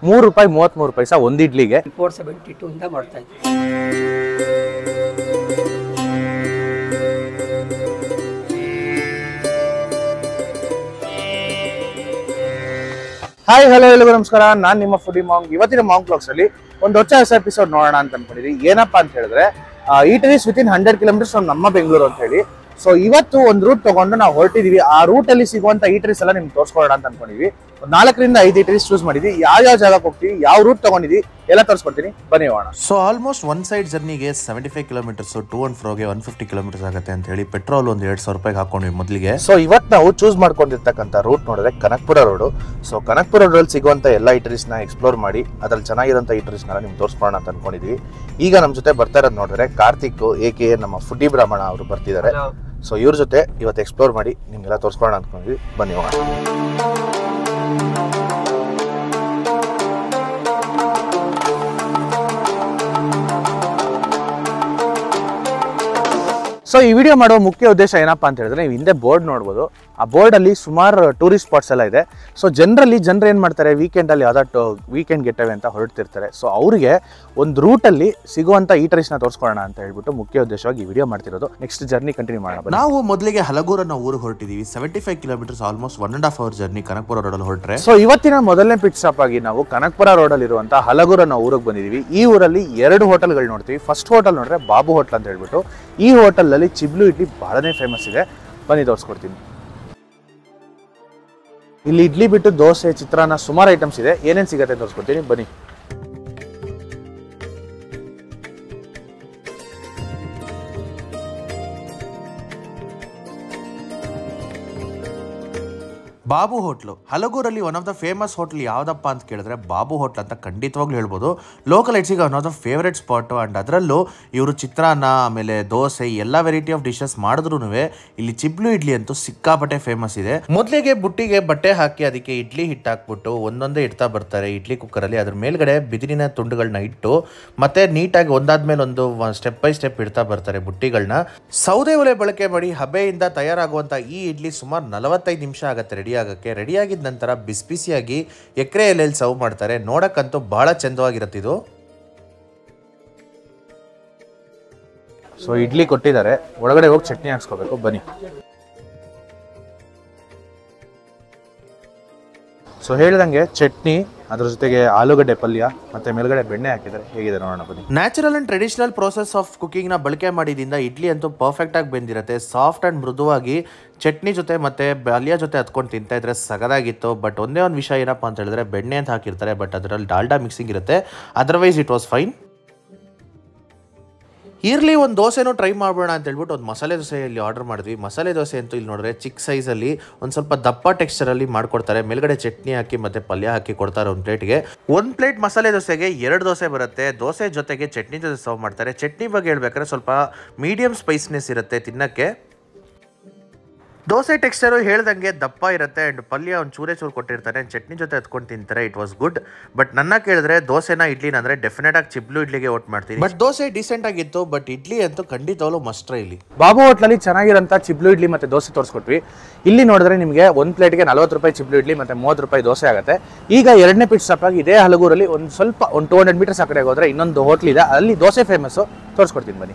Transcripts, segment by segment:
ಮೂರು ರೂಪಾಯಿ ಮೂವತ್ತ್ಮೂರು ಪೈಸಾ ಒಂದು ಇಡ್ಲಿಗೆ ಫೋರ್ ಸೆವೆಂಟಿ ಟೂ ಇಂದ ಮಾಡ್ತಾ ಇದ್ದೀವಿ ಹಾಯ್ ಹಲೋ ಎಲ್ಲರಿಗೂ ನಮಸ್ಕಾರ ನಾನು ನಿಮ್ಮ ಫುಡಿ ಮಾಂಗ್ ಇವತ್ತಿನ ಮಾಂಗ್ ಬ್ಲಾಗ್ಸ್ ಅಲ್ಲಿ ಒಂದು ಹೊಸ ಹೊಸ ಎಪಿಸೋಡ್ ನೋಡೋಣ ಅಂತ ಅನ್ಕೊಂಡಿದ್ವಿ ಏನಪ್ಪಾ ಅಂತ ಹೇಳಿದ್ರೆ eateries with in hundred kilometres from ನಮ್ಮ ಬೆಂಗಳೂರು ಅಂತ ಹೇಳಿ ಸೊ ಇವತ್ತು ಒಂದು ರೂಟ್ ತಗೊಂಡು ನಾವು ಹೊರಟಿದೀವಿ ಆ ರೂಟ್ ಅಲ್ಲಿ ಸಿಗುವಂತ ಈಟರೀಸ್ ಎಲ್ಲ ನಿಮ್ಗೆ ತೋರಿಸ್ಕೊಳ್ಳೋಣ ಅಂತ ಅನ್ಕೊಂಡಿದ್ವಿ ಒಂದು ನಾಲ್ಕರಿಂದ ಐದು ಈಟರೀಸ್ ಚೂಸ್ ಮಾಡಿದ್ವಿ ಯಾವ ಯಾವ ಜಾಗಕ್ಕೆ ಹೋಗ್ತೀವಿ ಯಾವ ರೂಟ್ ತಗೊಂಡಿದ್ವಿ ಎಲ್ಲ ತೋರಿಸ್ಕೊಡ್ತೀನಿ ಬನ್ನಿ ಹೋಗೋಣ ಸೊ ಆಲ್ಮೋಸ್ಟ್ ಒನ್ ಸೈಡ್ ಜರ್ನಿಗೆ seventy five kilometres two and ಫ್ರೋಗೆ ಒನ್ ಫಿಫ್ಟಿ ಕಿಲೋಮೀಟರ್ಸ್ ಆಗುತ್ತೆ ಅಂತ ಹೇಳಿ ಪೆಟ್ರೋಲ್ ಒಂದು ಎರಡು ಸಾವಿರ ರೂಪಾಯಿಗೆ ಹಾಕೊಂಡ್ವಿ ಮೊದಲಿಗೆ ಸೊ ಇವತ್ತು ನಾವು ಚೂಸ್ ಮಾಡ್ಕೊಂಡಿರ್ತಕ್ಕಂಥ ರೂಟ್ ನೋಡಿದ್ರೆ ಕನಕ್ಪುರ ರೋಡು ಸೊ ಕನಕ್ಪುರ ರೋಡಲ್ಲಿ ಸಿಗುವಂಥ ಎಲ್ಲ ನ ಎಕ್ಸ್ಪ್ಲೋರ್ ಮಾಡಿ ಅದ್ರಲ್ಲಿ ಚೆನ್ನಾಗಿರೋಂಥ ಇಟರೀಸ್ನೆಲ್ಲ ನಿಮ್ಗೆ ತೋರಿಸ್ಕೊಳ್ಳೋಣ ಅಂತ ಅನ್ಕೊಂಡಿದ್ವಿ ಈಗ ನಮ್ಮ ಜೊತೆ ಬರ್ತಾ ಇರೋದು ನೋಡಿದ್ರೆ ಕಾರ್ತಿಕ್ ಎ ಕೆ ನಮ್ಮ ಫುಡ್ಡಿ ಬ್ರಾಹ್ಮಣ ಅವರು ಬರ್ತಿದ್ದಾರೆ ಸೊ ಇವ್ರ ಜೊತೆ ಇವತ್ತು ಎಕ್ಸ್ಪ್ಲೋರ್ ಮಾಡಿ ನಿಮ್ಗೆಲ್ಲ ತೋರಿಸ್ಕೊಳ್ಳೋಣ ಅನ್ಕೊಂಡಿದ್ವಿ ಬನ್ನಿ ಹೋಗೋಣ ಸೊ ಈ ವಿಡಿಯೋ ಮಾಡೋ ಮುಖ್ಯ ಉದ್ದೇಶ ಏನಪ್ಪಾ ಅಂತ ಹೇಳಿದ್ರೆ ನೀವು ಹಿಂದೆ ಬೋರ್ಡ್ ನೋಡ್ಬೋದು ಆ ಬೋರ್ಡ್ ಅಲ್ಲಿ ಸುಮಾರು ಟೂರಿಸ್ಟ್ ಸ್ಪಾಟ್ಸ್ ಎಲ್ಲ ಇದೆ ಸೊ ಜನರಲಿ ಜನರು ಏನು ಮಾಡ್ತಾರೆ ವೀಕೆಂಡ್ ಅಲ್ಲಿ ಯಾವ್ದಾದ್ರು ವೀಕೆಂಡ್ ಗೆಟ್ಟವೆ ಅಂತ ಹೊರಡ್ತಿರ್ತಾರೆ ಸೊ ಅವರಿಗೆ ಒಂದು ರೂಟಲ್ಲಿ ಸಿಗುವಂತ ಈಟರೀಸ್ನ ತೋರಿಸ್ಕೊಳ್ಳೋಣ ಅಂತ ಹೇಳ್ಬಿಟ್ಟು ಮುಖ್ಯ ಉದ್ದೇಶವಾಗಿ ಈ ವಿಡಿಯೋ ಮಾಡ್ತಿರೋದು ನೆಕ್ಸ್ಟ್ ಜರ್ನಿ ಕಂಟಿನ್ಯೂ ಮಾಡೋಣ ಬನ್ನಿ. ನಾವು ಮೊದಲಿಗೆ ಹಲಗೂರನ್ನ ಊರಿಗೆ ಹೊರಟಿದೀವಿ seventy five kilometres almost one and half hour journey Kanakapura ರೋಡಲ್ಲಿ ಹೊರಟ್ರೆ ಸೊ ಇವತ್ತಿನ ಮೊದಲನೇ ಪಿಟ್ ಸ್ಟಾಪ್ ಆಗಿ ನಾವು ಕನಕಪುರ ರೋಡಲ್ಲಿ ಇರುವಂತಹ ಹಲಗೂರು ಅನ್ನೋ ಊರಿಗೆ ಬಂದಿದ್ದೀವಿ ಈ ಊರಲ್ಲಿ ಎರಡು ಹೋಟೆಲ್ಗಳು ನೋಡ್ತೀವಿ ಫಸ್ಟ್ ಹೋಟೆಲ್ ನೋಡ್ರೆ ಬಾಬು ಹೋಟೆಲ್ ಅಂತ ಹೇಳ್ಬಿಟ್ಟು ಈ ಹೋಟೆಲಲ್ಲಿ ಚಿಬ್ಲು ಇಡ್ಲಿ ಬಹಳನೇ ಫೇಮಸ್ ಇದೆ ಬನ್ನಿ ತೋರಿಸ್ಕೊಡ್ತೀನಿ ಇಲ್ಲಿ ಇಡ್ಲಿ ಬಿಟ್ಟು ದೋಸೆ ಚಿತ್ರಾನ್ನ ಸುಮಾರು ಐಟಮ್ಸ್ ಇದೆ ಏನೇನು ಸಿಗುತ್ತೆ ತೋರಿಸ್ಕೊಡ್ತೀನಿ ಬನ್ನಿ ಬಾಬು ಹೋಟ್ಲು ಹಲಗೂರಲ್ಲಿ one of the famous hotel ಯಾವ್ದಪ್ಪ ಅಂತ ಕೇಳಿದ್ರೆ ಬಾಬು ಹೋಟ್ಲ್ ಅಂತ ಖಂಡಿತವಾಗ್ಲೂ ಹೇಳ್ಬೋದು ಲೋಕಲ್ ಐಟ್ಸಿಗೆ one of the favourite spot and ಅದರಲ್ಲೂ ಇವರು ಚಿತ್ರಾನ್ನ ಆಮೇಲೆ ದೋಸೆ ಎಲ್ಲ ವೆರೈಟಿ ಆಫ್ ಡಿಶಸ್ ಮಾಡಿದ್ರು ಇಲ್ಲಿ ಚಿಬ್ಲು ಇಡ್ಲಿ ಅಂತೂ ಸಿಕ್ಕಾಪಟ್ಟೆ ಫೇಮಸ್ ಇದೆ ಮೊದಲಿಗೆ ಬುಟ್ಟಿಗೆ ಬಟ್ಟೆ ಹಾಕಿ ಅದಕ್ಕೆ ಇಡ್ಲಿ ಹಿಟ್ಟು ಹಾಕ್ಬಿಟ್ಟು ಒಂದೊಂದೇ ಇಡ್ತಾ ಬರ್ತಾರೆ ಇಡ್ಲಿ ಕುಕ್ಕರಲ್ಲಿ ಅದ್ರ ಮೇಲ್ಗಡೆ ಬಿದಿರಿನ ತುಂಡುಗಳನ್ನ ಇಟ್ಟು ಮತ್ತೆ ನೀಟಾಗಿ ಒಂದಾದ್ಮೇಲೆ ಒಂದು ಸ್ಟೆಪ್ ಬೈ ಸ್ಟೆಪ್ ಇಡ್ತಾ ಬರ್ತಾರೆ ಬುಟ್ಟಿಗಳನ್ನ ಸೌದೆ ಒಲೆ ಬಳಕೆ ಮಾಡಿ ಹಬೆಯಿಂದ ತಯಾರಾಗುವಂತ ಈ ಇಡ್ಲಿ ಸುಮಾರು ನಲವತ್ತೈದು ನಿಮಿಷ ಆಗುತ್ತೆ ರೆಡಿ ಆಗಕ್ಕೆ ರೆಡಿ ಆಗಿದ ನಂತರ ಬಿಸಿ ಬಿಸಿಯಾಗಿ ಎಕರೆ ಎಲೆಯಲ್ಲಿ ಸರ್ವ್ ಮಾಡ್ತಾರೆ ನೋಡಕ್ಕಂತೂ ಬಹಳ ಚಂದವಾಗಿರುತ್ತೆ ಇದು ಸೊ ಇಡ್ಲಿ ಕೊಟ್ಟಿದ್ದಾರೆ ಒಳಗಡೆ ಹೋಗಿ ಚಟ್ನಿ ಹಾಕ್ಸ್ಕೋಬೇಕು ಬನ್ನಿ ಸೊ ಹೇಳ್ದಂಗೆ ಚಟ್ನಿ ಅದ್ರ ಜೊತೆಗೆ ಆಲೂಗಡ್ಡೆ ಪಲ್ಯ ಮತ್ತೆ ಮೇಲ್ಗಡೆ ಬೆಣ್ಣೆ ಹಾಕಿದ್ದಾರೆ ಹೇಗಿದೆ ನೋಡೋಣ ಬನ್ನಿ natural and traditional process of ಕುಕಿಂಗ್ನ ಬಳಕೆ ಮಾಡಿದಿಂದ ಇಡ್ಲಿ ಅಂತೂ ಪರ್ಫೆಕ್ಟ್ ಆಗಿ ಬೆಂದಿರುತ್ತೆ ಸಾಫ್ಟ್ ಅಂಡ್ ಮೃದುವಾಗಿ ಚಟ್ನಿ ಜೊತೆ ಮತ್ತೆ ಪಲ್ಯ ಜೊತೆ ಹತ್ಕೊಂಡು ತಿಂತಾ ಇದ್ರೆ ಸಗದಾಗಿತ್ತು ಬಟ್ ಒಂದೇ ಒಂದು ವಿಷಯ ಏನಪ್ಪ ಅಂತ ಹೇಳಿದ್ರೆ ಬೆಣ್ಣೆ ಅಂತ ಹಾಕಿರ್ತಾರೆ ಬಟ್ ಅದರಲ್ಲಿ ಡಾಲ್ಡಾ ಮಿಕ್ಸಿಂಗ್ ಇರುತ್ತೆ ಅದರ್ವೈಸ್ ಇಟ್ ವಾಸ್ ಫೈನ್ ಇರ್ಲಿ ಒಂದು ದೋಸೆನೂ ಟ್ರೈ ಮಾಡೋಣ ಅಂತ ಹೇಳ್ಬಿಟ್ಟು ಒಂದು ಮಸಾಲೆ ದೋಸೆ ಇಲ್ಲಿ ಆರ್ಡರ್ ಮಾಡಿದ್ವಿ ಮಸಾಲೆ ದೋಸೆ ಅಂತೂ ಇಲ್ಲಿ ನೋಡಿದ್ರೆ ಚಿಕ್ಕ ಸೈಜಲ್ಲಿ ಒಂದು ಸ್ವಲ್ಪ ದಪ್ಪ ಟೆಕ್ಸ್ಚರಲ್ಲಿ ಮಾಡ್ಕೊಡ್ತಾರೆ ಮೇಲ್ಗಡೆ ಚಟ್ನಿ ಹಾಕಿ ಮತ್ತೆ ಪಲ್ಯ ಹಾಕಿ ಕೊಡ್ತಾರೆ ಒಂದು ಪ್ಲೇಟ್ಗೆ ಒಂದು ಪ್ಲೇಟ್ ಮಸಾಲೆ ದೋಸೆಗೆ ಎರಡು ದೋಸೆ ಬರುತ್ತೆ ದೋಸೆ ಜೊತೆಗೆ ಚಟ್ನಿ ಜೊತೆ ಸರ್ವ್ ಮಾಡ್ತಾರೆ ಚಟ್ನಿ ಬಗ್ಗೆ ಹೇಳ್ಬೇಕಾದ್ರೆ ಸ್ವಲ್ಪ ಮೀಡಿಯಂ ಸ್ಪೈಸ್ನೆಸ್ ಇರುತ್ತೆ ತಿನ್ನಕ್ಕೆ ದೋಸೆ ಟೆಕ್ಸ್ಚರು ಹೇಳ್ದಂಗೆ ದಪ್ಪ ಇರುತ್ತೆ ಆ್ಯಂಡ್ ಪಲ್ಯ ಒಂದು ಚೂರೇ ಚೂರು ಕೊಟ್ಟಿರ್ತಾರೆ ಚಟ್ನಿ ಜೊತೆ ಹತ್ಕೊಂಡು ತಿಂತಾರೆ ಇಟ್ ವಾಸ್ ಗುಡ್ ಬಟ್ ನನ್ನ ಕೇಳಿದ್ರೆ ದೋಸೆನ ಇಡ್ಲಿನ ಅಂದರೆ ಡೆಫಿನೆಟ್ ಆಗಿ ಚಿಬ್ಲು ಇಡ್ಲಿಗೆ ಓಟ್ ಮಾಡ್ತೀನಿ ಬಟ್ ದೋಸೆ ಡಿಸೆಂಟ್ ಆಗಿತ್ತು ಬಟ್ ಇಡ್ಲಿ ಅಂತೂ ಖಂಡಿತವಾಗ್ಲೂ ಮಸ್ಟ್ರ ಇಲ್ಲಿ ಬಾಬು ಹೋಟ್ಲಲ್ಲಿ ಚೆನ್ನಾಗಿರೋಂಥ ಚಿಬ್ಲು ಇಡ್ಲಿ ಮತ್ತೆ ದೋಸೆ ತೋರಿಸ್ಕೊಟ್ವಿ ಇಲ್ಲಿ ನೋಡಿದ್ರೆ ನಿಮಗೆ ಒಂದು ಪ್ಲೇಟ್ಗೆ ನಲ್ವತ್ತು ರೂಪಾಯಿ ಚಿಬ್ಲು ಇಡ್ಲಿ ಮತ್ತೆ ಮೂವತ್ತು ರೂಪಾಯಿ ದೋಸೆ ಆಗುತ್ತೆ ಈಗ ಎರಡನೇ ಪಿಟ್ ಸ್ಟಾಪ್ ಆಗಿ ಇದೇ ಹಲಗೂರಲ್ಲಿ ಒಂದು ಸ್ವಲ್ಪ ಒಂದು ಟೂ ಹಂಡ್ರೆಡ್ ಮೀಟರ್ಸ್ ಆ ಕಡೆಗೆ ಹೋದ್ರೆ ಇನ್ನೊಂದು ಹೋಟ್ಲ್ ಇದೆ ಅಲ್ಲಿ ದೋಸೆ ಫೇಮಸ್ಸು ತೋರಿಸ್ಕೊಡ್ತೀನಿ ಬನ್ನಿ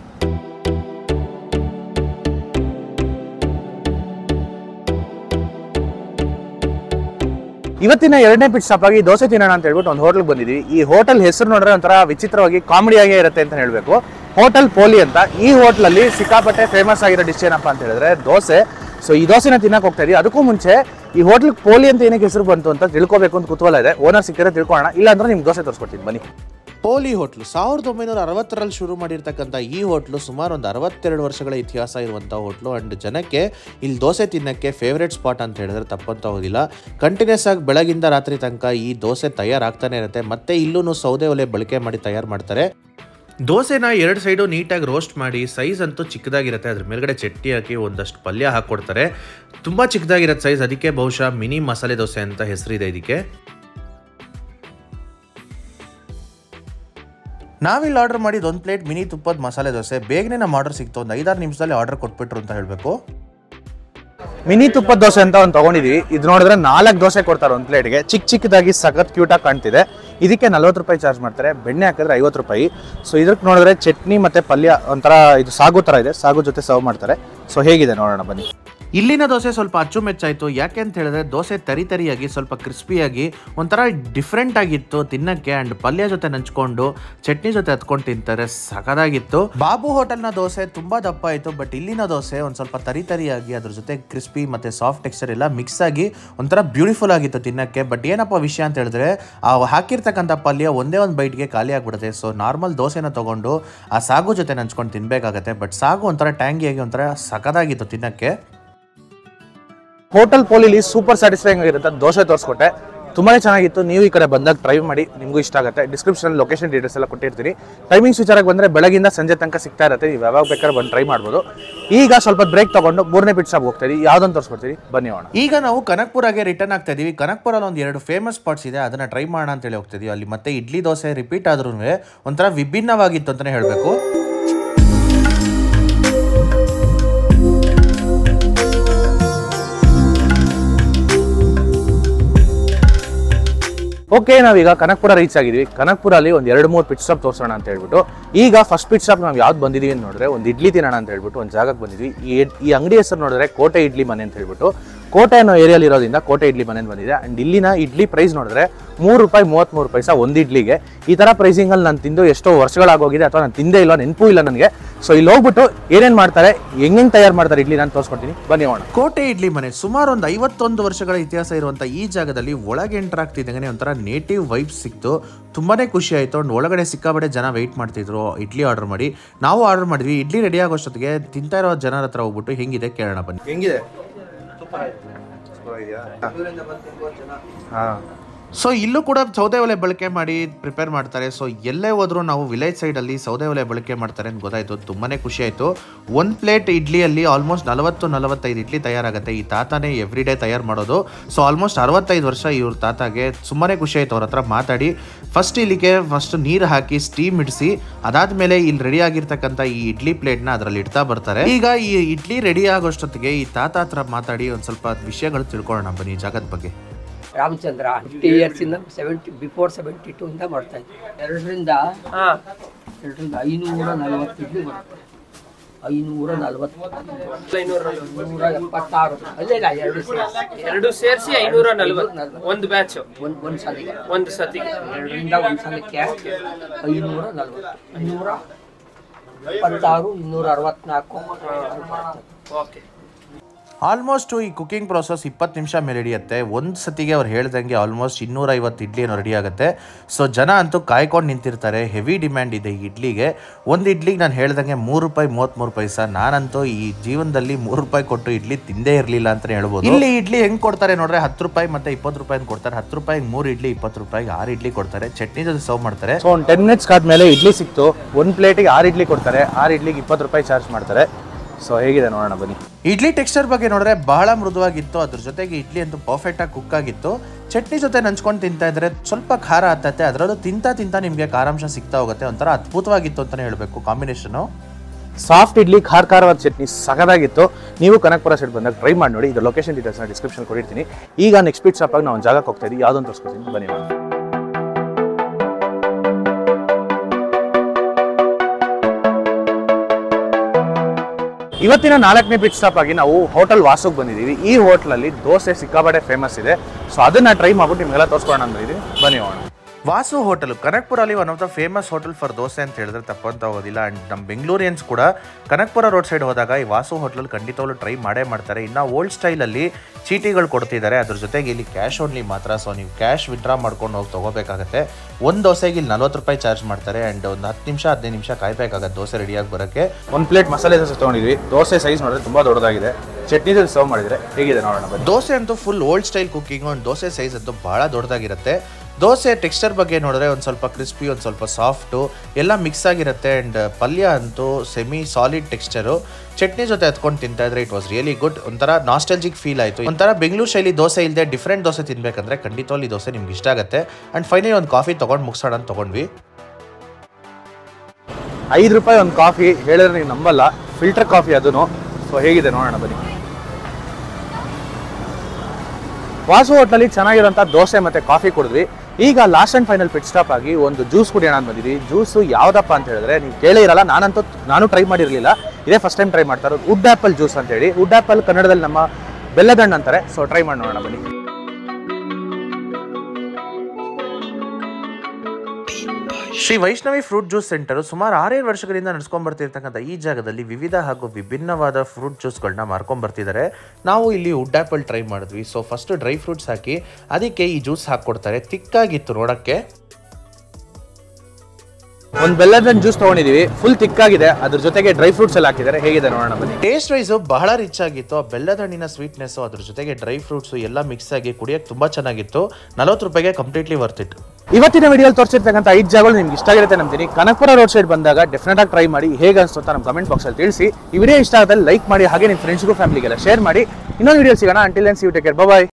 ಇವತ್ತಿನ ಎರಡನೇ ಪಿಟ್ ಸ್ಟಾಪ್ ಆಗಿ ದೋಸೆ ತಿನ್ನೋಣ ಅಂತ ಹೇಳ್ಬಿಟ್ಟು ಒಂದು ಹೋಟೆಲ್ ಬಂದಿದ್ವಿ ಈ ಹೋಟೆಲ್ ಹೆಸರು ನೋಡಿದ್ರೆ ಒಂಥರ ವಿಚಿತ್ರವಾಗಿ ಕಾಮಿಡಿಯಾಗೇ ಇರುತ್ತೆ ಅಂತ ಹೇಳಬೇಕು ಹೋಟೆಲ್ ಪೋಲಿ ಅಂತ ಈ ಹೋಟ್ಲಲ್ಲಿ ಸಿಕ್ಕಾಪಟ್ಟೆ ಫೇಮಸ್ ಆಗಿರೋ ಡಿಶ್ ಏನಪ್ಪಾ ಅಂತ ಹೇಳಿದ್ರೆ ದೋಸೆ ಸೊ ಈ ದೋಸೆನ ತಿನ್ನಕ್ಕೆ ಹೋಗ್ತಾ ಇದೀವಿ ಅದಕ್ಕೂ ಮುಂಚೆ ಈ ಹೋಟ್ಲ್ ಪೋಲಿ ಅಂತ ಏನಕ್ಕೆ ಹೆಸರು ಬಂತು ಅಂತ ತಿಳ್ಕೊಬೇಕು ಅಂತ ಕುತೂಹಲ ಇದೆ ಓನರ್ ಸಿಕ್ಕಿದ್ರೆ ತಿಳ್ಕೊಳ್ಳೋಣ ಇಲ್ಲ ಅಂದ್ರೆ ನಿಮ್ಗೆ ದೋಸೆ ತೋರಿಸ್ಕೊಡ್ತೀನಿ ಬನ್ನಿ ಪೋಲಿ ಹೋಟ್ಲು ಸಾವಿರದ ಒಂಬೈನೂರ ಅರವತ್ತರಲ್ಲಿ ಶುರು ಮಾಡಿರ್ತಕ್ಕಂಥ ಈ ಹೋಟ್ಲು ಸುಮಾರು ಒಂದು ಅರವತ್ತೆರಡು ವರ್ಷಗಳ ಇತಿಹಾಸ ಇರುವಂಥ ಹೋಟ್ಲು ಆ್ಯಂಡ್ ಜನಕ್ಕೆ ಇಲ್ಲಿ ದೋಸೆ ತಿನ್ನಕ್ಕೆ ಫೇವ್ರೇಟ್ ಸ್ಪಾಟ್ ಅಂತ ಹೇಳಿದ್ರೆ ತಪ್ಪಂತ ಹೋಗಿಲ್ಲ ಕಂಟಿನ್ಯೂಸ್ ಆಗಿ ಬೆಳಗಿಂದ ರಾತ್ರಿ ತನಕ ಈ ದೋಸೆ ತಯಾರಾಗ್ತಾನೆ ಇರುತ್ತೆ ಮತ್ತೆ ಇಲ್ಲೂ ಸೌದೆ ಒಲೆ ಬಳಕೆ ಮಾಡಿ ತಯಾರು ಮಾಡ್ತಾರೆ ದೋಸೆನ ಎರಡು ಸೈಡು ನೀಟಾಗಿ ರೋಸ್ಟ್ ಮಾಡಿ ಸೈಜ್ ಅಂತೂ ಚಿಕ್ಕದಾಗಿರುತ್ತೆ ಅದ್ರ ಮೇಲ್ಗಡೆ ಚಟ್ನಿ ಹಾಕಿ ಒಂದಷ್ಟು ಪಲ್ಯ ಹಾಕ್ಕೊಡ್ತಾರೆ ತುಂಬ ಚಿಕ್ಕದಾಗಿರುತ್ತೆ ಸೈಜ್ ಅದಕ್ಕೆ ಬಹುಶಃ ಮಿನಿ ಮಸಾಲೆ ದೋಸೆ ಅಂತ ಹೆಸರಿದೆ ಇದಕ್ಕೆ ನಾವಿಲ್ಲಿ ಆರ್ಡರ್ ಮಾಡಿದ ಒಂದು ಪ್ಲೇಟ್ ಮಿನಿ ತುಪ್ಪದ ಮಸಾಲೆ ದೋಸೆ ಬೇಗನೆ ನಮ್ಮ ಆರ್ಡರ್ ಸಿಕ್ತು ಒಂದು ಐದಾರು ನಿಮಿಷದಲ್ಲಿ ಆರ್ಡರ್ ಕೊಟ್ಬಿಟ್ರು ಅಂತ ಹೇಳಬೇಕು ಮಿನಿ ತುಪ್ಪದ ದೋಸೆ ಅಂತ ಒಂದು ತಗೊಂಡಿದೀವಿ ಇದು ನೋಡಿದ್ರೆ ನಾಲ್ಕು ದೋಸೆ ಕೊಡ್ತಾರೆ ಒಂದು ಪ್ಲೇಟ್ಗೆ ಚಿಕ್ಕ ಚಿಕ್ಕದಾಗಿ ಸಖತ್ ಕ್ಯೂಟಾಗಿ ಕಾಣ್ತಿದೆ ಇದಕ್ಕೆ ನಲ್ವತ್ತು ರೂಪಾಯಿ ಚಾರ್ಜ್ ಮಾಡ್ತಾರೆ ಬೆಣ್ಣೆ ಹಾಕಿದ್ರೆ ಐವತ್ತು ರೂಪಾಯಿ ಸೊ ಇದಕ್ಕೆ ನೋಡಿದ್ರೆ ಚಟ್ನಿ ಮತ್ತು ಪಲ್ಯ ಒಂಥರ ಇದು ಸಾಗು ಥರ ಇದೆ ಸಾಗು ಜೊತೆ ಸರ್ವ್ ಮಾಡ್ತಾರೆ ಸೊ ಹೇಗಿದೆ ನೋಡೋಣ ಬನ್ನಿ ಇಲ್ಲಿನ ದೋಸೆ ಸ್ವಲ್ಪ ಅಚ್ಚುಮೆಚ್ಚಾಯಿತು ಯಾಕೆ ಅಂತ ಹೇಳಿದ್ರೆ ದೋಸೆ ತರಿ ತರಿಯಾಗಿ ಸ್ವಲ್ಪ ಕ್ರಿಸ್ಪಿಯಾಗಿ ಒಂಥರ ಡಿಫ್ರೆಂಟ್ ಆಗಿತ್ತು ತಿನ್ನಕ್ಕೆ ಅಂಡ್ ಪಲ್ಯ ಜೊತೆ ನಂಚ್ಕೊಂಡು ಚಟ್ನಿ ಜೊತೆ ಹತ್ಕೊಂಡು ತಿಂತಾರೆ ಸಖದಾಗಿತ್ತು ಬಾಬು ಹೋಟೆಲ್ನ ದೋಸೆ ತುಂಬಾ ದಪ್ಪ ಆಯಿತು ಬಟ್ ಇಲ್ಲಿನ ದೋಸೆ ಒಂದು ಸ್ವಲ್ಪ ತರಿ ತರಿಯಾಗಿ ಅದ್ರ ಜೊತೆ ಕ್ರಿಸ್ಪಿ ಮತ್ತೆ ಸಾಫ್ಟ್ ಟೆಕ್ಸ್ಚರ್ ಎಲ್ಲ ಮಿಕ್ಸ್ ಆಗಿ ಒಂಥರ ಬ್ಯೂಟಿಫುಲ್ ಆಗಿತ್ತು ತಿನ್ನಕ್ಕೆ ಬಟ್ ಏನಪ್ಪ ವಿಷಯ ಅಂತ ಹೇಳಿದ್ರೆ ಆ ಹಾಕಿರ್ತಕ್ಕಂಥ ಪಲ್ಯ ಒಂದೇ ಒಂದು ಬೈಟ್ಗೆ ಖಾಲಿ ಆಗ್ಬಿಡುತ್ತೆ ಸೊ ನಾರ್ಮಲ್ ದೋಸೆನ ತಗೊಂಡು ಆ ಸಾಗು ಜೊತೆ ನಂಚ್ಕೊಂಡು ತಿನ್ಬೇಕಾಗತ್ತೆ ಬಟ್ ಸಾಗು ಒಂಥರ ಟ್ಯಾಂಗಿಯಾಗಿ ಒಂಥರ ಸಖದಾಗಿತ್ತು ತಿನ್ನಕ್ಕೆ ಹೋಟೆಲ್ ಪೋಲಿಲಿ ಸೂಪರ್ ಸ್ಯಾಟಿಸ್ಫೈಂಗ್ ಆಗಿರುತ್ತೆ ದೋಸೆ ತೋರಿಸ್ಕೊಟ್ಟೆ ತುಂಬಾನೇ ಚೆನ್ನಾಗಿತ್ತು ನೀವು ಈ ಕಡೆ ಬಂದಾಗ ಟ್ರೈ ಮಾಡಿ ನಿಮಗೂ ಇಷ್ಟ ಆಗುತ್ತೆ ಡಿಸ್ಕ್ರಿಪ್ಷನ್ ಲೊಕೇಶನ್ ಡೀಟೇಲ್ಸ್ ಎಲ್ಲ ಕೊಟ್ಟಿರ್ತೀನಿ ಟೈಮಿಂಗ್ಸ್ ವಿಚಾರಕ್ಕೆ ಬಂದರೆ ಬೆಳಗಿಂದ ಸಂಜೆ ತನಕ ಸಿಗ್ತಾ ಇರುತ್ತೆ ನೀವು ಯಾವಾಗ ಬೇಕಾದ್ರೆ ಬಂದು ಟ್ರೈ ಮಾಡ್ಬೋದು ಈಗ ಸ್ವಲ್ಪ ಬ್ರೇಕ್ ತಗೊಂಡು ಮೂರನೇ ಪಿಟ್ ಶಾಪ್ ಹೋಗ್ತಾ ಇದೀವಿ ಯಾವ್ದೊಂದು ತೋರಿಸ್ಕೊಡ್ತೀವಿ ಬನ್ನಿ ಹೋಣ ಈಗ ನಾವು ಕನಕ್ಪುರಾಗೆ ರಿಟರ್ನ್ ಆಗ್ತಾ ಇದೀವಿ ಕನಕ್ಪುರಲ್ಲಿ ಒಂದು ಎರಡು ಫೇಮಸ್ ಸ್ಪಾಟ್ಸ್ ಇದೆ ಅದನ್ನ ಟ್ರೈ ಮಾಡೋಣ ಅಂತೇಳಿ ಹೋಗ್ತಾ ಇದೀವಿ ಅಲ್ಲಿ ಮತ್ತೆ ಇಡ್ಲಿ ದೋಸೆ ರಿಪೀಟ್ ಆದ್ರೂ ಒಂಥರ ವಿಭಿನ್ನವಾಗಿತ್ತು ಅಂತಾನೆ ಹೇಳಬೇಕು ಓಕೆ ನಾವೀಗ ಕನಕ್ಪುರ ರೀಚ್ ಆಗಿದ್ವಿ ಕನಕ್ಪುರ ಅಲ್ಲಿ ಒಂದು ಎರಡು ಮೂರು ಪಿಟ್ ಸ್ಟಾಪ್ ತೋರಿಸೋಣ ಅಂತ ಹೇಳ್ಬಿಟ್ಟು ಈಗ ಫಸ್ಟ್ ಪಿಟ್ ಸ್ಟಾಪ್ ನಾವು ಯಾವ್ದು ಬಂದಿದೀವಿ ಅಂತ ನೋಡಿದ್ರೆ ಒಂದು ಇಡ್ಲಿ ತಿನ್ನೋಣ ಅಂತ ಹೇಳ್ಬಿಟ್ಟು ಒಂದು ಜಾಗಕ್ಕೆ ಬಂದಿದ್ವಿ ಈ ಈ ಅಂಗಡಿ ಹೆಸರು ನೋಡಿದ್ರೆ ಕೋಟೆ ಇಡ್ಲಿ ಮನೆ ಅಂತ ಹೇಳ್ಬಿಟ್ಟು ಕೋಟೆ ಅನ್ನೋ ಏರಿಯಲ್ಲಿ ಇರೋದ್ರಿಂದ ಕೋಟೆ ಇಡ್ಲಿ ಮನೆ ಅಂತ ಬಂದಿದೆ ಅಂಡ್ ಇಲ್ಲಿನ ಇಡ್ಲಿ ಪ್ರೈಸ್ ನೋಡಿದ್ರೆ ಮೂರು ರೂಪಾಯಿ ಮೂವತ್ತ್ಮೂರು ಪೈಸಾ ಒಂದು ಇಡ್ಲಿಗೆ ಈ ಥರ ಪ್ರೈಸಿಂಗಲ್ಲಿ ನಾನು ತಿಂದು ಎಷ್ಟೋ ವರ್ಷಗಳಾಗೋಗಿದೆ ಅಥವಾ ನಾನು ತಿಂದೇ ಇಲ್ಲ ನೆನಪು ಇಲ್ಲ ನನಗೆ ಸೊ ಇಲ್ಲಿ ಹೋಗ್ಬಿಟ್ಟು ಏನೇನು ಮಾಡ್ತಾರೆ ಹೆಂಗೆಂಗೆ ತಯಾರು ಮಾಡ್ತಾರೆ ಇಡ್ಲಿ ನಾನು ತೋರಿಸ್ಕೊಡ್ತೀನಿ ಬನ್ನಿ ಹೋಣ ಕೋಟೆ ಇಡ್ಲಿ ಮನೆ ಸುಮಾರು ಒಂದು ಐವತ್ತೊಂದು ವರ್ಷಗಳ ಇತಿಹಾಸ ಇರುವಂತ ಈ ಜಾಗದಲ್ಲಿ ಒಳಗೆ ಎಂಟರ್ ಆಗ್ತಿದ್ದಂಗೆ ಒಂಥರ ನೇಟಿವ್ ವೈಬ್ಸ್ ಸಿಕ್ತು ತುಂಬಾನೇ ಖುಷಿ ಆಯ್ತು ಅಂಡ್ ಒಳಗಡೆ ಸಿಕ್ಕಾಬಡೆ ಜನ ವೆಯ್ಟ್ ಮಾಡ್ತಿದ್ರು ಇಡ್ಲಿ ಆರ್ಡರ್ ಮಾಡಿ ನಾವು ಆರ್ಡರ್ ಮಾಡಿದ್ವಿ ಇಡ್ಲಿ ರೆಡಿ ಆಗೋಷ್ಟೊತ್ತಿಗೆ ತಿಂತಾ ಇರೋ ಜನರ ಹತ್ರ ಹೋಗ್ಬಿಟ್ಟು ಹೆಂಗಿದೆ ಕೇಳೋಣ ಬನ್ನಿ ಹೆಂಗಿದೆ ಹಾಂ ಸೊ ಇಲ್ಲೂ ಕೂಡ ಸೌದೆ ಒಲೆ ಬಳಕೆ ಮಾಡಿ ಪ್ರಿಪೇರ್ ಮಾಡ್ತಾರೆ ಸೊ ಎಲ್ಲೇ ಹೋದ್ರೂ ನಾವು ವಿಲೇಜ್ ಸೈಡಲ್ಲಿ ಸೌದೆ ಒಲೆ ಬಳಕೆ ಮಾಡ್ತಾರೆ ಅಂತ ಗೊತ್ತಾಯ್ತು ತುಂಬಾನೇ ಖುಷಿ ಆಯಿತು ಒಂದು ಪ್ಲೇಟ್ ಇಡ್ಲಿಯಲ್ಲಿ ಆಲ್ಮೋಸ್ಟ್ ನಲವತ್ತು ನಲವತ್ತೈದು ಇಡ್ಲಿ ತಯಾರಾಗುತ್ತೆ ಈ ತಾತನೇ ಎವ್ರಿ ಡೇ ತಯಾರು ಮಾಡೋದು ಸೊ ಆಲ್ಮೋಸ್ಟ್ ಅರವತ್ತೈದು ವರ್ಷ ಇವ್ರ ತಾತಾಗೆ ತುಂಬಾನೇ ಖುಷಿ ಆಯಿತು ಅವ್ರ ಹತ್ರ ಮಾತಾಡಿ ಫಸ್ಟ್ ಇಲ್ಲಿಗೆ ಫಸ್ಟ್ ನೀರು ಹಾಕಿ ಸ್ಟೀಮ್ ಇಡಿಸಿ ಅದಾದ್ಮೇಲೆ ಇಲ್ಲಿ ರೆಡಿ ಆಗಿರ್ತಕ್ಕಂಥ ಈ ಇಡ್ಲಿ ಪ್ಲೇಟ್ನ ಅದರಲ್ಲಿ ಇಡ್ತಾ ಬರ್ತಾರೆ ಈಗ ಈ ಇಡ್ಲಿ ರೆಡಿ ಆಗೋಷ್ಟೊತ್ತಿಗೆ ಈ ತಾತ ಹತ್ರ ಮಾತಾಡಿ ಒಂದು ಸ್ವಲ್ಪ ವಿಷಯಗಳು ತಿಳ್ಕೊಳ್ಳೋಣ ಬನ್ನಿ ಈ ಜಾಗದ ಬಗ್ಗೆ ರಾಮಚಂದ್ರ ಫಿಫ್ಟಿ ಇಯರ್ಸಿಂದ ಸೆವೆಂಟಿ ಬಿಫೋರ್ ಸೆವೆಂಟಿ ಟೂ ಇಂದ ಮಾಡ್ತಾ ಇದ್ವಿ ಎರಡರಿಂದ ಎರಡರಿಂದ ಐನೂರ ನಲವತ್ತು ಇಡ್ಲಿ ಬರುತ್ತೆ ಐನೂರ ನಲವತ್ತು ಐನೂರ ಎಪ್ಪತ್ತಾರು ಅಲ್ಲೇ ಇಲ್ಲ ಎರಡು ಸೇರಿಸಿ ಎರಡು ಸೇರಿಸಿ ಐನೂರ ನಲ್ವತ್ತು ಒಂದು ಬ್ಯಾಚ್ ಒಂದು ಒಂದು ಸಲಿಗೆ ಒಂದು ಸತಿಗೆ ಎರಡರಿಂದ ಒಂದು ಸಲಕ್ಕೆ ಐನೂರ ನಲವತ್ತು ಇನ್ನೂರ ಎಪ್ಪತ್ತಾರು ಇನ್ನೂರ ಅರವತ್ನಾಲ್ಕು ಓಕೆ ಆಲ್ಮೋಸ್ಟ್ ಈ ಕುಕಿಂಗ್ ಪ್ರೋಸೆಸ್ ಇಪ್ಪತ್ತು ನಿಮಿಷ ಮೇಲೆ ಹಿಡಿಯುತ್ತೆ ಒಂದು ಸತಿಗೆ ಅವ್ರು ಹೇಳ್ದಂಗೆ ಆಲ್ಮೋಸ್ಟ್ ಇನ್ನೂರೈವತ್ತು ಇಡ್ಲಿ ಏನೋ ರೆಡಿ ಆಗುತ್ತೆ ಸೊ ಜನ ಅಂತೂ ಕಾಯ್ಕೊಂಡು ನಿಂತಿರ್ತಾರೆ ಹೆವಿ ಡಿಮ್ಯಾಂಡ್ ಇದೆ ಈ ಇಡ್ಲಿಗೆ ಒಂದು ಇಡ್ಲಿಗೆ ನಾನು ಹೇಳ್ದಂಗೆ ಮೂರು ರೂಪಾಯಿ ಮೂವತ್ತ್ಮೂರು ಪೈಸಾ ನಾನಂತೂ ಈ ಜೀವನದಲ್ಲಿ ಮೂರು ರೂಪಾಯಿ ಕೊಟ್ಟು ಇಡ್ಲಿ ತಿಂದೇ ಇರಲಿಲ್ಲ ಅಂತಲೇ ಹೇಳ್ಬೋದು ಇಲ್ಲಿ ಇಡ್ಲಿ ಹೆಂಗೆ ಕೊಡ್ತಾರೆ ನೋಡ್ರೆ ಹತ್ತು ರೂಪಾಯಿ ಮತ್ತೆ ಇಪ್ಪತ್ತು ರೂಪಾಯಿ ಕೊಡ್ತಾರೆ ಹತ್ತು ರೂಪಾಯಿಗೆ ಮೂರು ಇಡ್ಲಿ ಇಪ್ಪತ್ತು ರೂಪಾಯಿಗೆ ಆರು ಇಡ್ಲಿ ಕೊಡ್ತಾರೆ ಚಟ್ನಿ ಜೊತೆ ಸರ್ವ್ ಮಾಡ್ತಾರೆ ಸೊ ಒಂದು ಟೆನ್ ಮಿನಿಟ್ಸ್ ಆದ್ಮೇಲೆ ಇಡ್ಲಿ ಸಿಕ್ತು ಒಂದು ಪ್ಲೇಟಿಗೆ ಆರು ಇಡ್ಲಿ ಕೊಡ್ತಾರೆ ಆರು ಇಡ್ಲಿಗೆ ಇಪ್ಪತ್ತು ರೂಪಾಯಿ ಚಾರ್ಜ್ ಮಾಡ್ತಾರೆ ಸೊ ಹೇಗಿದೆ ನೋಡೋಣ ಬನ್ನಿ ಇಡ್ಲಿ ಟೆಕ್ಸ್ಚರ್ ಬಗ್ಗೆ ನೋಡಿದ್ರೆ ಬಹಳ ಮೃದುವಾಗಿತ್ತು ಅದ್ರ ಜೊತೆಗೆ ಇಡ್ಲಿ ಅಂತೂ ಪರ್ಫೆಕ್ಟ್ ಆಗಿ ಕುಕ್ ಆಗಿತ್ತು ಚಟ್ನಿ ಜೊತೆ ನಂಚ್ಕೊಂಡು ತಿಂತಾ ಇದ್ರೆ ಸ್ವಲ್ಪ ಖಾರ ಹತ್ತತ್ತೆ ಅದರಲ್ಲೂ ತಿಂತಾ ತಿಂತಾ ನಿಮಗೆ ಖಾರಾಂಶ ಸಿಗ್ತಾ ಹೋಗುತ್ತೆ ಒಂಥರ ಅದ್ಭುತವಾಗಿತ್ತು ಅಂತಾನೆ ಹೇಳಬೇಕು ಕಾಂಬಿನೇಷನು ಸಾಫ್ಟ್ ಇಡ್ಲಿ ಖಾರ ಖಾರವಾದ ಚಟ್ನಿ ಸಖದಾಗಿತ್ತು ನೀವು ಕನಕಪುರ ಸೈಡ್ ಬಂದಾಗ ಟ್ರೈ ಮಾಡಿ ನೋಡಿ ಇದು ಲೊಕೇಶನ್ ಡೀಟೇಲ್ಸ್ನ ಡಿಸ್ಕ್ರಿಪ್ಷನ್ ಕೊಟ್ಟಿರ್ತೀನಿ ಈಗ ನೆಕ್ಸ್ಟ್ ಸ್ಪೀಡ್ ಶಾಪಾಗಿ ನಾವು ಒಂದು ಜಾಗಕ್ಕೆ ಹೋಗ್ತಾ ಇದ್ದೀವಿ ಯಾವುದೊಂದು ತೋರಿಸ್ಕೊತೀನಿ ಬನ್ನಿ ನೋಡಿ ಇವತ್ತಿನ ನಾಲ್ಕನೇ ಪಿಟ್ ಸ್ಟಾಪ್ ಆಗಿ ನಾವು ಹೋಟೆಲ್ ವಾಸುಗ್ ಬಂದಿದ್ದೀವಿ ಈ ಹೋಟ್ಲಲ್ಲಿ ದೋಸೆ ಸಿಕ್ಕಾಪಟ್ಟೆ ಫೇಮಸ್ ಇದೆ ಸೊ ಅದನ್ನ ಟ್ರೈ ಮಾಡ್ಬಿಟ್ಟು ನಿಮಗೆಲ್ಲ ತೋರಿಸ್ಕೊಳ್ಳೋಣ ಅಂತ ಇದ್ದೀವಿ ಬನ್ನಿ ಹೋಗೋಣ ವಾಸು ಹೋಟೆಲ್ ಕನಕ್ಪುರಲ್ಲಿ one of the famous hotel for dosa ಅಂತ ಹೇಳಿದ್ರೆ ತಪ್ಪಂತ ಹೋಗೋದಿಲ್ಲ ಅಂಡ್ ನಮ್ಮ ಬೆಂಗಳೂರಿಯನ್ಸ್ ಕೂಡ ಕನಕ್ಪುರ ರೋಡ್ ಸೈಡ್ ಹೋದಾಗ ಈ ವಾಸು ಹೋಟೆಲ್ ಖಂಡಿತವಾಗ್ಲೂ ಟ್ರೈ ಮಾಡೇ ಮಾಡ್ತಾರೆ ಇನ್ನು ಓಲ್ಡ್ ಸ್ಟೈಲಲ್ಲಿ ಚೀಟಿಗಳು ಕೊಡ್ತಿದ್ದಾರೆ ಅದ್ರ ಜೊತೆಗೆ ಇಲ್ಲಿ ಕ್ಯಾಶ್ ಓನ್ಲಿ ಮಾತ್ರ ಸೊ ನೀವು ಕ್ಯಾಶ್ ವಿಡ್ರಾ ಮಾಡ್ಕೊಂಡು ಹೋಗಿ ತೊಗೋಬೇಕಾಗತ್ತೆ ಒಂದು ದೋಸೆಗೆ ಇಲ್ಲಿ ನಲ್ವತ್ತು ರೂಪಾಯಿ ಚಾರ್ಜ್ ಮಾಡ್ತಾರೆ ಆ್ಯಂಡ್ ಒಂದು ಹತ್ತು ನಿಮಿಷ ಹದಿನೈದು ನಿಮಿಷ ಕಾಯ್ಬೇಕಾಗತ್ತೆ ದೋಸೆ ರೆಡಿಯಾಗಿ ಬರೋಕ್ಕೆ ಒಂದು ಪ್ಲೇಟ್ ಮಸಾಲೆ ದೋಸೆ ತೊಗೊಂಡಿದ್ವಿ ದೋಸೆ ಸೈಜ್ ನೋಡಿದ್ರೆ ತುಂಬ ದೊಡ್ಡದಾಗಿದೆ ಚಟ್ನಿ ಜೊತೆ ಸರ್ವ್ ಮಾಡಿದ್ರೆ ಹೇಗಿದೆ ನೋಡೋಣ ಬನ್ನಿ ದೋಸೆ ಅಂತೂ ಫುಲ್ ಓಲ್ಡ್ ಸ್ಟೈಲ್ ಕುಕ್ಕಿಂಗ್ ಒಂದು ದೋಸೆ ಸೈಜ್ ಅಂತೂ ಭಾಳ ದೊಡ್ಡದಾಗಿರುತ್ತೆ ದೋಸೆ ಟೆಕ್ಸ್ಚರ್ ಬಗ್ಗೆ ನೋಡಿದ್ರೆ ಒಂದು ಸ್ವಲ್ಪ ಕ್ರಿಸ್ಪಿ ಒಂದು ಸ್ವಲ್ಪ ಸಾಫ್ಟು ಎಲ್ಲ ಮಿಕ್ಸ್ ಆಗಿರುತ್ತೆ ಆ್ಯಂಡ್ ಪಲ್ಯ ಅಂತೂ ಸೆಮಿ ಸಾಲಿಡ್ ಟೆಕ್ಸ್ಚರು ಚಟ್ನಿ ಜೊತೆ ಹತ್ಕೊಂಡು ತಿಂತಾ ಇದ್ರೆ ಇಟ್ ವಾಸ್ ರಿಯಲಿ ಗುಡ್ ಒಂಥರ ನಾಸ್ಟಲ್ಜಿಕ್ ಫೀಲ್ ಆಯಿತು ಒಂಥರ ಬೆಂಗಳೂರು ಶೈಲಿ ದೋಸೆ ಇಲ್ಲದೆ ಡಿಫ್ರೆಂಟ್ ದೋಸೆ ತಿನ್ಬೇಕಂದ್ರೆ ಖಂಡಿತವಾಗಿ ದೋಸೆ ನಿಮ್ಗೆ ಇಷ್ಟ ಆಗುತ್ತೆ ಆ್ಯಂಡ್ ಫೈನಲಿ ಒಂದು ಕಾಫಿ ತೊಗೊಂಡು ಮುಗಿಸೋಣ ಅಂತ ತೊಗೊಂಡ್ವಿ ಐದು ರೂಪಾಯಿ ಒಂದು ಕಾಫಿ ಹೇಳಿದ್ರೆ ನೀವು ನಂಬಲ್ಲ ಫಿಲ್ಟರ್ ಕಾಫಿ ಅದನ್ನು ಸೊ ಹೇಗಿದೆ ನೋಡೋಣ ಬನ್ನಿ ವಾಸು ಹೋಟ್ಲಲ್ಲಿ ಚೆನ್ನಾಗಿರೋಂಥ ದೋಸೆ ಮತ್ತು ಕಾಫಿ ಕುಡಿದ್ವಿ ಈಗ last and final pit stop ಆಗಿ ಒಂದು ಜ್ಯೂಸ್ ಕುಡಿಯೋಣ ಅಂತ ಬಂದಿದ್ವಿ ಜ್ಯೂಸು ಯಾವ್ದಪ್ಪ ಅಂತ ಹೇಳಿದ್ರೆ ನೀವು ಕೇಳೇ ಇರಲ್ಲ ನಾನಂತೂ ನಾನು ಟ್ರೈ ಮಾಡಿರಲಿಲ್ಲ ಇದೇ ಫಸ್ಟ್ ಟೈಮ್ ಟ್ರೈ ಮಾಡ್ತಾ ಇರೋದು ವುಡ್ ಆ್ಯಪಲ್ ಜ್ಯೂಸ್ ಅಂತ ಹೇಳಿ ವುಡ್ ಆ್ಯಪಲ್ ಕನ್ನಡದಲ್ಲಿ ನಮ್ಮ ಬೆಲ್ಲದಣ್ಣು ಅಂತಾರೆ ಸೊ ಟ್ರೈ ಮಾಡಿ ನೋಡೋಣ ಬನ್ನಿ Shri Vaishnavi fruit juice centre ಸುಮಾರು ಆರೇಳು ವರ್ಷಗಳಿಂದ ನಡ್ಸ್ಕೊಂಡ್ ಬರ್ತಿರ್ತಕ್ಕಂಥ ಈ ಜಾಗದಲ್ಲಿ ವಿವಿಧ ಹಾಗೂ ವಿಭಿನ್ನವಾದ ಫ್ರೂಟ್ ಜ್ಯೂಸ್ಗಳನ್ನ ಮಾರ್ಕೊಂಡ್ ಬರ್ತಿದ್ದಾರೆ ನಾವು ಇಲ್ಲಿ ವುಡ್ ಆ್ಯಪಲ್ ಟ್ರೈ ಮಾಡಿದ್ವಿ ಸೊ ಫಸ್ಟ್ ಡ್ರೈ ಫ್ರೂಟ್ಸ್ ಹಾಕಿ ಅದಕ್ಕೆ ಈ ಜ್ಯೂಸ್ ಹಾಕ್ಕೊಡ್ತಾರೆ ತಿಕ್ಕಾಗಿತ್ತು ನೋಡಕ್ಕೆ ಒಂದು ಬೆಲ್ಲದ ಜ್ಯೂಸ್ ತೊಗೊಂಡಿದ್ದೀವಿ ಫುಲ್ ತಿಕ್ಕಾಗಿದೆ ಅದ್ರ ಜೊತೆಗೆ ಡ್ರೈ ಫ್ರೂಟ್ಸ್ ಎಲ್ಲ ಹಾಕಿದ್ದಾರೆ ಹೇಗಿದೆ ನೋಡೋಣ ಬನ್ನಿ ಟೇಸ್ಟ್ ವೈಸು ಬಹಳ ರಿಚ್ ಆಗಿತ್ತು ಆ ಬೆಲ್ಲದ ಹಣ್ಣಿನ ಸ್ವೀಟ್ನೆಸ್ಸು ಅದ್ರ ಜೊತೆಗೆ ಡ್ರೈ ಫ್ರೂಟ್ಸು ಎಲ್ಲ ಮಿಕ್ಸ್ ಆಗಿ ಕುಡಿಯೋಕೆ ತುಂಬ ಚೆನ್ನಾಗಿತ್ತು ನಲವತ್ತು ರೂಪಾಯಿಗೆ ಕಂಪ್ಲೀಟ್ಲಿ ವರ್ತ್ ಇಟ್ ಇವತ್ತಿನ ವಿಡಿಯೋಲಿ ತೋರಿಸಿರ್ತಕ್ಕಂಥ ಐದು ಜಾಗಗಳು ನಿಮ್ಗೆ ಇಷ್ಟ ಆಗಿರುತ್ತೆ ನಂಬ್ತೀನಿ ಕನಕಪುರ ರೋಡ್ ಸೈಡ್ ಬಂದಾಗ ಡೆಫಿನೆಟ್ ಆಗಿ ಟ್ರೈ ಮಾಡಿ ಹೇಗೆ ಅನ್ಸುತ್ತೆ ಅಂತ ನಮ್ಮ ಕಮೆಂಟ್ ಬಾಕ್ಸಲ್ಲಿ ತಿಳಿಸಿ ಈ ವಿಡಿಯೋ ಇಷ್ಟ ಆದಲ್ಲಿ ಲೈಕ್ ಮಾಡಿ ಹಾಗೆ ನಿಮ್ಮ ಫ್ರೆಂಡ್ಸ್ಗೂ ಫ್ಯಾಮಿಲಿಗೆಲ್ಲ ಶೇರ್ ಮಾಡಿ ಇನ್ನೊಂದು ವಿಡಿಯೋ ಸಿಗೋಣ until N C take care ಬಾಯ್